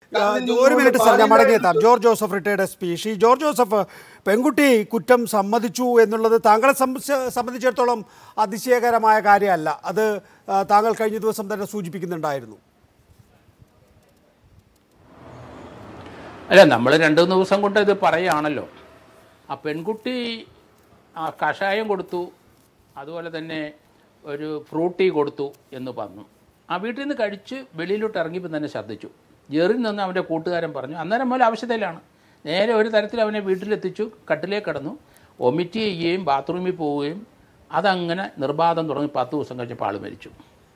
ആ, കാരണം ഒരു മിനിറ്റ് സാർ ഞാൻ പാലിന്റെ- മടങ്ങിയെത്താം George Joseph retired S P Shri George Joseph പെൺകുട്ടി കുറ്റം സമ്മതിച്ചു എന്നുള്ളത് താങ്കളെ സംബന്ധിച്ച് സംബന്ധിച്ചിടത്തോളം അതിശയകരമായ കാര്യമല്ല അത് ആ, താങ്കൾ കഴിഞ്ഞ ദിവസം തന്നെ സൂചിപ്പിക്കുന്നുണ്ടായിരുന്നു അല്ല നമ്മൾ രണ്ട് മൂന്ന് ദിവസം കൊണ്ട് ഇത് പറയുകയാണല്ലോ ആ പെൺകുട്ടി ആ കഷായം കൊടുത്തു അതുപോലെ തന്നെ ഒരു ഫ്രൂട്ടി കൊടുത്തു എന്ന് പറഞ്ഞു ആ വീട്ടിൽ നിന്ന് കഴിച്ച് വെളിയിലോട്ട് ഇറങ്ങിയപ്പോൾ തന്നെ ഛർദ്ദിച്ചു ജെറിൽ നിന്ന് അവൻ്റെ കൂട്ടുകാരൻ പറഞ്ഞു അന്നേരം മുതൽ ആവശ്യത്തിലാണ് നേരെ ഒരു തരത്തിൽ അവനെ വീട്ടിലെത്തിച്ചു കട്ടിലേക്ക് കിടന്നു ഒമിറ്റ് ചെയ്യുകയും ബാത്റൂമിൽ പോവുകയും അതങ്ങനെ നിർബാധം തുടങ്ങി പത്ത് ദിവസം കഴിഞ്ഞപ്പോൾ ആൾ മരിച്ചു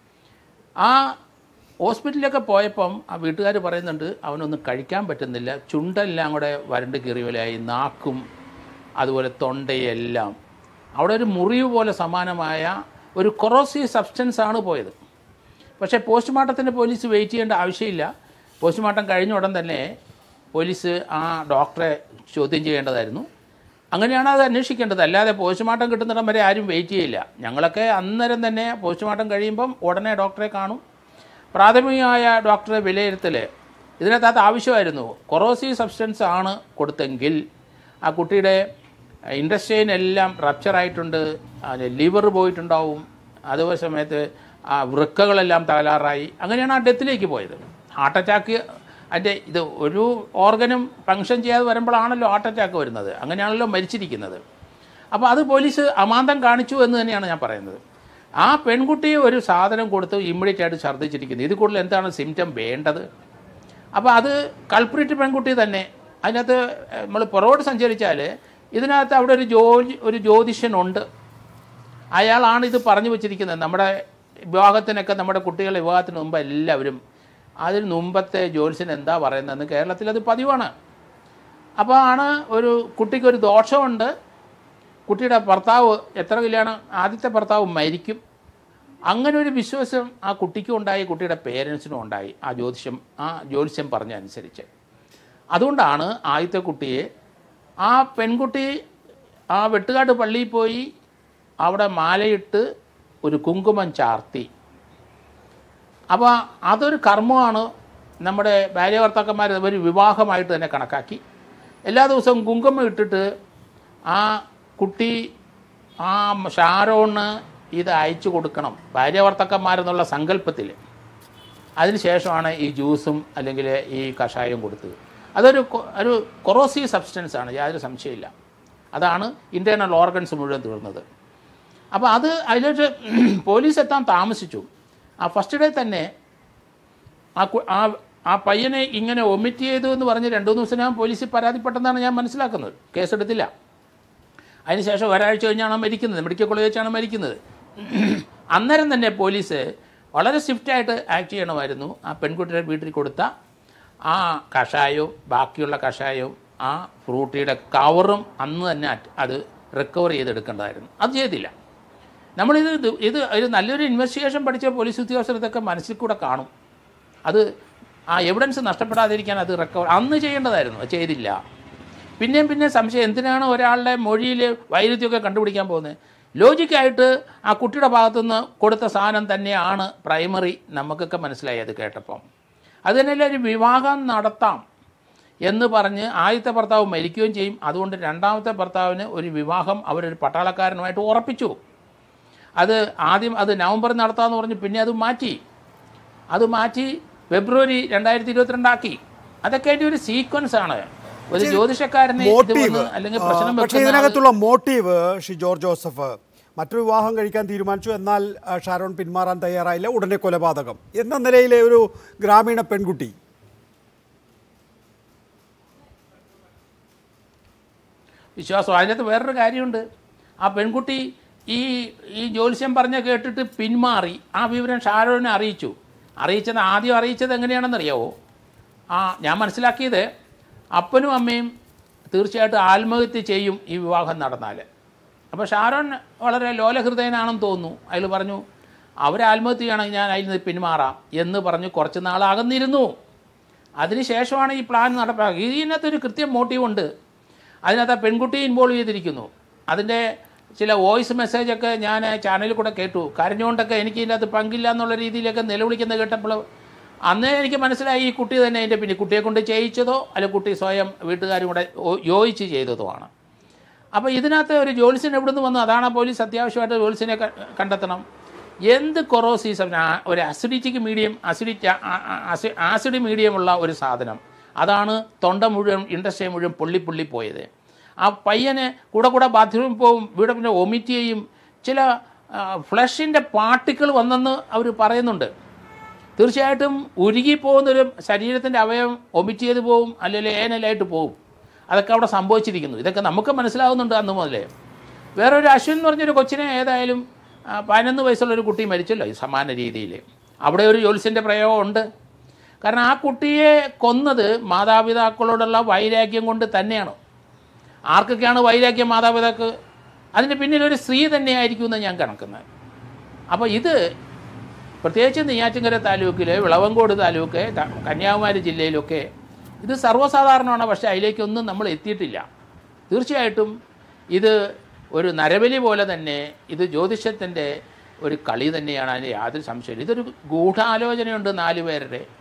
ആ ഹോസ്പിറ്റലിലൊക്കെ പോയപ്പം ആ വീട്ടുകാർ പറയുന്നുണ്ട് അവനൊന്നും കഴിക്കാൻ പറ്റുന്നില്ല ചുണ്ടെല്ലാം കൂടെ വരണ്ട് കീറിയവലായി നാക്കും അതുപോലെ തൊണ്ടയെല്ലാം അവിടെ ഒരു മുറിവ് പോലെ സമാനമായ ഒരു കൊറോസീവ് സബ്സ്റ്റൻസ് ആണ് പോയത് പക്ഷേ പോസ്റ്റ്മോർട്ടത്തിന് പോലീസ് വെയിറ്റ് ചെയ്യേണ്ട ആവശ്യമില്ല പോസ്റ്റ്മോർട്ടം കഴിഞ്ഞ ഉടൻ തന്നെ പോലീസ് ആ ഡോക്ടറെ ചോദ്യം ചെയ്യേണ്ടതായിരുന്നു അങ്ങനെയാണ് അത് അന്വേഷിക്കേണ്ടത് അല്ലാതെ പോസ്റ്റ്മോർട്ടം കിട്ടുന്നിടം വരെ ആരും വെയിറ്റ് ചെയ്യില്ല ഞങ്ങളൊക്കെ അന്നേരം തന്നെ പോസ്റ്റ്മോർട്ടം കഴിയുമ്പം ഉടനെ ഡോക്ടറെ കാണും പ്രാഥമികമായ ഡോക്ടറെ വിലയിരുത്തൽ ഇതിനകത്ത് ആവശ്യമായിരുന്നു കൊറോസീവ് സബ്സ്റ്റൻസ് ആണ് കൊടുത്തെങ്കിൽ ആ കുട്ടിയുടെ ഇൻഡസ്ട്രീൻ എല്ലാം റപ്ചറായിട്ടുണ്ട് ലിവർ പോയിട്ടുണ്ടാവും അതേ സമയത്ത് ആ വൃക്കകളെല്ലാം തകരാറായി അങ്ങനെയാണ് ആ ഡെത്തിലേക്ക് പോയത് ഹാർട്ട് അറ്റാക്ക് അതിൻ്റെ ഇത് ഒരു ഓർഗനും ഫങ്ഷൻ ചെയ്യാതെ വരുമ്പോഴാണല്ലോ ഹാർട്ട് അറ്റാക്ക് വരുന്നത് അങ്ങനെയാണല്ലോ മരിച്ചിരിക്കുന്നത് അപ്പോൾ അത് പോലീസ് അമാന്തം കാണിച്ചു എന്ന് തന്നെയാണ് ഞാൻ പറയുന്നത് ആ പെൺകുട്ടി ഒരു സാധനം കൊടുത്ത് ഇമ്മീഡിയറ്റ് ആയിട്ട് ഛർദ്ദിച്ചിരിക്കുന്നത് ഇത് കൂടുതൽ എന്താണ് സിംറ്റം വേണ്ടത് അപ്പോൾ അത് കൾപ്രിറ്റ് പെൺകുട്ടി തന്നെ അതിനകത്ത് നമ്മൾ പുറകോട്ട് സഞ്ചരിച്ചാൽ ഇതിനകത്ത് അവിടെ ഒരു ജോലി ഒരു ജ്യോതിഷനുണ്ട് അയാളാണ് ഇത് പറഞ്ഞു വെച്ചിരിക്കുന്നത് നമ്മുടെ വിവാഹത്തിനൊക്കെ നമ്മുടെ കുട്ടികളുടെ വിവാഹത്തിന് മുമ്പ് എല്ലാവരും അതിന് മുമ്പത്തെ ജ്യോത്സ്യൻ എന്താ പറയുന്നതെന്ന് കേരളത്തിൽ അത് പതിവാണ് അപ്പോൾ ആണ് ഒരു കുട്ടിക്കൊരു ദോഷമുണ്ട് കുട്ടിയുടെ ഭർത്താവ് എത്ര കല്യാണം ആദ്യത്തെ ഭർത്താവ് മരിക്കും അങ്ങനെ ഒരു വിശ്വാസം ആ കുട്ടിക്കും ഉണ്ടായി കുട്ടിയുടെ പേരൻസിനും ഉണ്ടായി ആ ജ്യോതിഷം ആ ജ്യോതിഷം പറഞ്ഞ അനുസരിച്ച് അതുകൊണ്ടാണ് ആദ്യത്തെ കുട്ടിയെ ആ പെൺകുട്ടി ആ വെട്ടുകാട് പള്ളിയിൽ പോയി അവിടെ മാലയിട്ട് ഒരു കുങ്കുമം ചാർത്തി അപ്പോൾ അതൊരു കർമ്മമാണ് നമ്മുടെ ഭാര്യഭർത്താക്കന്മാർ ഒരു വിവാഹമായിട്ട് തന്നെ കണക്കാക്കി എല്ലാ ദിവസവും കുങ്കുമം ഇട്ടിട്ട് ആ കുട്ടി ആ ഷാരോണ് ഇത് അയച്ചു കൊടുക്കണം ഭാര്യഭർത്താക്കന്മാരെന്നുള്ള സങ്കല്പത്തിൽ അതിനുശേഷമാണ് ഈ ജ്യൂസും അല്ലെങ്കിൽ ഈ കഷായവും കൊടുത്തത് അതൊരു കൊ- ഒരു കൊറോസീവ് സബ്സ്റ്റൻസ് ആണ് യാതൊരു സംശയമില്ല അതാണ് ഇൻറ്റേർണൽ ഓർഗൻസ് മുഴുവൻ തീർന്നത് അപ്പോൾ അത് അതിലോട്ട് പോലീസ് എത്താൻ താമസിച്ചു ആ ഫസ്റ്റ് ഡേ തന്നെ ആ കു- ആ ആ പയ്യനെ ഇങ്ങനെ ഒമിറ്റ് ചെയ്തു എന്ന് പറഞ്ഞ് രണ്ടു മൂന്ന് ദിവസം ഞാൻ പോലീസിൽ പരാതിപ്പെട്ടെന്നാണ് ഞാൻ മനസ്സിലാക്കുന്നത് കേസെടുത്തില്ല അതിനുശേഷം ഒരാഴ്ച കഴിഞ്ഞാണ് മരിക്കുന്നത് മെഡിക്കൽ കോളേജ് വെച്ചാണ് മരിക്കുന്നത് അന്നേരം തന്നെ പോലീസ് വളരെ സ്വിഫ്റ്റായിട്ട് ആക്ട് ചെയ്യണമായിരുന്നു ആ പെൺകുട്ടിയുടെ വീട്ടിൽ കൊടുത്ത ആ കഷായവും ബാക്കിയുള്ള കഷായവും ആ ഫ്രൂട്ടിയുടെ കവറും അന്ന് തന്നെ അറ്റ് അത് റിക്കവർ ചെയ്തെടുക്കേണ്ടതായിരുന്നു അത് ചെയ്തില്ല നമ്മളിത് ഇത് ഇത് ഒരു നല്ലൊരു ഇൻവെസ്റ്റിഗേഷൻ പഠിച്ച പോലീസ് ഉദ്യോഗസ്ഥർ ഇതൊക്കെ മനസ്സിൽ കൂടെ കാണും അത് ആ എവിഡൻസ് നഷ്ടപ്പെടാതിരിക്കാൻ അത് റിക്കവർ അന്ന് ചെയ്യേണ്ടതായിരുന്നു അത് ചെയ്തില്ല പിന്നെയും പിന്നെയും സംശയം എന്തിനാണ് ഒരാളുടെ മൊഴിയിൽ വൈരുദ്ധ്യമൊക്കെ കണ്ടുപിടിക്കാൻ പോകുന്നത് ലോജിക്കായിട്ട് ആ കുട്ടിയുടെ ഭാഗത്തുനിന്ന് കൊടുത്ത സാധനം തന്നെയാണ് പ്രൈമറി നമുക്കൊക്കെ മനസ്സിലായി അത് കേട്ടപ്പം അത് തന്നെയല്ല ഒരു വിവാഹം നടത്താം എന്ന് പറഞ്ഞ് ആദ്യത്തെ ഭർത്താവ് മരിക്കുകയും ചെയ്യും അതുകൊണ്ട് രണ്ടാമത്തെ ഭർത്താവിന് ഒരു വിവാഹം അവരൊരു പട്ടാളക്കാരനുമായിട്ട് ഉറപ്പിച്ചു അത് ആദ്യം അത് നവംബറിൽ നടത്താമെന്ന് പറഞ്ഞ് പിന്നെ അത് മാറ്റി അത് മാറ്റി ഫെബ്രുവരി രണ്ടായിരത്തി ഇരുപത്തിരണ്ടാക്കി അതൊക്കെ അതിൻ്റെ ഒരു സീക്വൻസ് ആണ് ഒരു ജ്യോതിഷക്കാരനെ ഇത് മോട്ടീവ് വന്ന് അല്ലെങ്കിൽ പ്രശ്നം പക്ഷേ വെക്കുന്ന ആൾ- ഇതിനകത്തുള്ള മോട്ടീവ് ശ്രീ ജോർജ് ജോസഫ് മറ്റൊരു വിവാഹം കഴിക്കാൻ തീരുമാനിച്ചു എന്നാൽ ആ, ഷാരോൺ പിന്മാറാൻ തയ്യാറായില്ല ഉടനെ കൊലപാതകം എന്ന നിലയിലെ ഒരു ഗ്രാമീണ പെൺകുട്ടി വിശ്വാസം അതിനകത്ത് വേറൊരു കാര്യമുണ്ട് ആ പെൺകുട്ടി ഈ ഈ ജ്യോത്സ്യം പറഞ്ഞ കേട്ടിട്ട് പിന്മാറി ആ വിവരം ഷാരോനെ അറിയിച്ചു അറിയിച്ചത് ആദ്യം അറിയിച്ചത് എങ്ങനെയാണെന്നറിയാവോ ആ ഞാൻ മനസ്സിലാക്കിയത് അപ്പനും അമ്മയും തീർച്ചയായിട്ടും ആത്മഹത്യ ചെയ്യും ഈ വിവാഹം നടന്നാൽ അപ്പോൾ ഷാരോൺ വളരെ ലോലഹൃദയനാണെന്ന് തോന്നുന്നു അയാൾ പറഞ്ഞു അവർ ആത്മഹത്യ ചെയ്യണമെങ്കിൽ ഞാൻ അതിൽ നിന്ന് പിന്മാറാം എന്ന് പറഞ്ഞ് കുറച്ച് നാൾ അകന്നിരുന്നു അതിനുശേഷമാണ് ഈ പ്ലാൻ നടപ്പാക്കുക ഇതിനകത്തൊരു കൃത്യം മോട്ടീവുണ്ട് അതിനകത്ത് ആ പെൺകുട്ടി ഇൻവോൾവ് ചെയ്തിരിക്കുന്നു അതിൻ്റെ ചില വോയിസ് മെസ്സേജൊക്കെ ഞാൻ ചാനലിൽ കൂടെ കേട്ടു കരഞ്ഞുകൊണ്ടൊക്കെ എനിക്ക് ഇതിനകത്ത് പങ്കില്ല എന്നുള്ള രീതിയിലൊക്കെ നിലവിളിക്കുന്നത് കേട്ടപ്പോൾ അന്നേ എനിക്ക് മനസ്സിലായി ഈ കുട്ടി തന്നെ അതിൻ്റെ പിന്നെ കുട്ടിയെ കൊണ്ട് ചെയ്യിച്ചതോ അല്ലെങ്കിൽ കുട്ടി സ്വയം വീട്ടുകാരും കൂടെ ഓ- യോജിച്ച് ചെയ്തതോ ആണ് അപ്പോൾ ഇതിനകത്ത് ഒരു ജോലിസിന് എവിടെ നിന്ന് വന്നു അതാണ് പോലീസ് അത്യാവശ്യമായിട്ട് ജോലിസിനെ ക- കണ്ടെത്തണം എന്ത് കൊറോസീസം ഒരു അസിഡിറ്റിക് മീഡിയം അസിഡിറ്റി ആസിഡ് മീഡിയമുള്ള ഒരു സാധനം അതാണ് തൊണ്ട മുഴുവൻ ഇൻഡസ്ട്രി മുഴുവൻ പൊള്ളി പൊള്ളി പോയത് ആ പയ്യന് കൂടെ കൂടെ ബാത്റൂമിൽ പോവും ഇവിടെ പിന്നെ വൊമിറ്റ് ചെയ്യും ചില ഫ്ലഷിൻ്റെ പാർട്ടിക്കിൾ വന്നെന്ന് അവർ പറയുന്നുണ്ട് തീർച്ചയായിട്ടും ഉരുകിപ്പോകുന്നൊരു ശരീരത്തിൻ്റെ അവയവം ഒമിറ്റ് ചെയ്ത് പോവും അല്ലെങ്കിൽ ഏനലായിട്ട് പോവും അതൊക്കെ അവിടെ സംഭവിച്ചിരിക്കുന്നു ഇതൊക്കെ നമുക്ക് മനസ്സിലാവുന്നുണ്ട് അന്ന് മുതലേ വേറൊരു അശ്വിൻ എന്ന് പറഞ്ഞൊരു കൊച്ചിനെ ഏതായാലും ആ, പതിനൊന്ന് വയസ്സുള്ള ഒരു കുട്ടി മരിച്ചല്ലോ ഈ സമാന രീതിയിൽ അവിടെ ഒരു ജോത്സ്യൻ്റെ പ്രയോഗം ഉണ്ട് കാരണം ആ കുട്ടിയെ കൊന്നത് മാതാപിതാക്കളോടുള്ള വൈരാഗ്യം കൊണ്ട് തന്നെയാണ് ആർക്കൊക്കെയാണ് വൈരാഗ്യം മാതാപിതാക്കൾ അതിന് പിന്നിൽ ഒരു സ്ത്രീ തന്നെയായിരിക്കുമെന്ന് ഞാൻ കണക്കുന്നത് അപ്പോൾ ഇത് പ്രത്യേകിച്ച് നെയ്യാറ്റിൻകര താലൂക്കിൽ വിളവങ്കോട് താലൂക്ക് ത- കന്യാകുമാരി ജില്ലയിലൊക്കെ ഇത് സർവ്വസാധാരണമാണ് പക്ഷേ അതിലേക്കൊന്നും നമ്മൾ എത്തിയിട്ടില്ല തീർച്ചയായിട്ടും ഇത് ഒരു നരബലി പോലെ തന്നെ ഇത് ജ്യോതിഷത്തിൻ്റെ ഒരു കളി തന്നെയാണ് അതിന് യാതൊരു സംശയമില്ല ഇതൊരു ഗൂഢാലോചനയുണ്ട് നാല് പേരുടെ